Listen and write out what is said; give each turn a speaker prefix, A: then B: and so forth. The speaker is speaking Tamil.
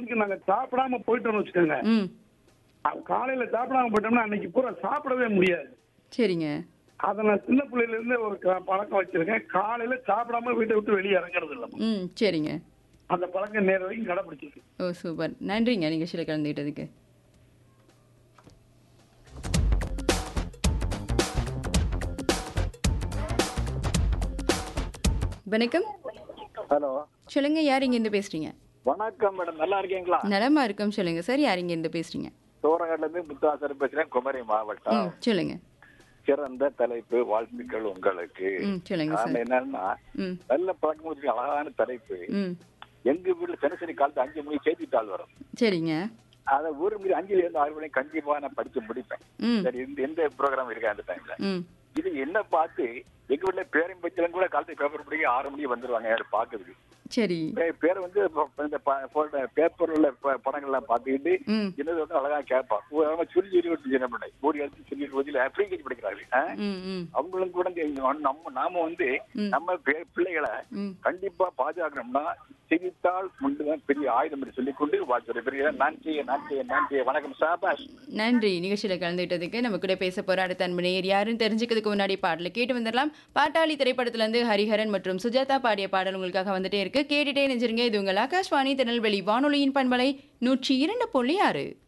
A: டைமுக்கு நாங்க சாப்பிடாம போயிட்டோம்னு வச்சுக்கோங்க
B: ம்
A: அ- காலையில சாப்பிடாம போயிட்டோம்னா அன்னைக்கு பூரா சாப்பிடவே முடியாது
B: சரிங்க
A: அதை நான் சின்ன பிள்ளையில இருந்து ஒரு க- பழக்கம் வச்சிருக்கேன் காலையில சாப்பிடாம வீட்டை விட்டு வெளியே இறங்குறது இல்ல
B: ம் சரிங்க
A: அந்த பழக்கம் நேர வரைக்கும் கடைபிடிச்சிருக்கு
B: ஓ சூப்பர் நன்றிங்க நிகழ்ச்சியில் கலந்துக்கிட்டதுக்கு வணக்கம்
C: ஹலோ
B: சொல்லுங்க யார் இங்கேருந்து பேசுறீங்க
C: வணக்கம் மேடம் நல்லா இருக்கீங்களா
B: நலமா இருக்கோம் சொல்லுங்க சார் யார் இங்கேருந்து பேசுறீங்க
C: தோரங்கட்ல இருந்து முத்தாசர் பேசுறேன் குமரி மாவட்டம்
B: ம் சொல்லுங்க
C: சிறந்த தலைப்பு வாழ்த்துக்கள் உங்களுக்கு
B: ம் சொல்லுங்க
C: காரணம்
B: சார்
C: என்னன்னா
B: ம்
C: நல்ல பழக்கம் இருக்கு, அழகான தலைப்பு
B: ம்
C: எங்க வீட்டுல தினசரி காலத்து அஞ்சு மணி செய்தித்தாள் வரும்
B: சரிங்க
C: அதை ஒரு மணி அஞ்சுல இருந்து ஆறு மணி கண்டிப்பா நான் படிச்சு முடிப்பேன்
B: ம்
C: சரி இந்த எந்த ப்ரோக்ராம் இருக்கா அந்த டைம்ல
B: ம்
C: இது என்ன பார்த்து எங்க வீட்டுல பேரும் பச்சலும் கூட காலத்து பேப்பர் படிக்க ஆறு மணிக்கு வந்துருவாங்க யாரும் பாக்குறதுக்கு
B: சரி
C: பே- பேரை வந்து இப்ப இந்த பேப்பர்ல உள்ள ப- படங்கள்லாம் பார்த்துக்கிட்டு
B: ம்
C: என்னது வந்து அழகா கேட்பான் அவன் சொல்லி சொல்லி விட்டு என்ன பண்ண மூடி எடுத்து சொல்லி வச்சுல அப்ளிகேஷன் படிக்கிறாங்க ஆ?
B: ம் ம்
C: அவங்களும் கூட இந்த நம்ம நாம வந்து
B: ம்.
C: நம்ம பே- பிள்ளைகளை
B: ம்
C: கண்டிப்பா பாதுகாக்கணும்னா செய்தித்தாள் முண்டுதான் பெரிய ஆயுதம் என்று சொல்லிக்கொண்டு வாழ்த்துறை பெரிய நான் செய்ய நான் செய்ய நான் செய்ய வணக்கம் சாபாஷ்
B: நன்றி நிகழ்ச்சியில் கலந்துக்கிட்டதுக்கு நம்ம கூட பேச போற அடுத்த அன்பனையர் யாருன்னு தெரிஞ்சுக்கிறதுக்கு முன்னாடி பாடல கேட்டு வந்துடலாம் பாட்டாளி திரைப்படத்துல இருந்து ஹரிஹரன் மற்றும் சுஜாதா பாடிய பாடல் உங்களுக்காக வந்துட்டே இருக்கு கேட்டுட்டே நெஞ்சிருங்க இது உங்கள் ஆகாஷ்வாணி திருநெல்வேலி வானொலியின் பண்பலை நூற்றி இரண்டு புள்ளி ஆறு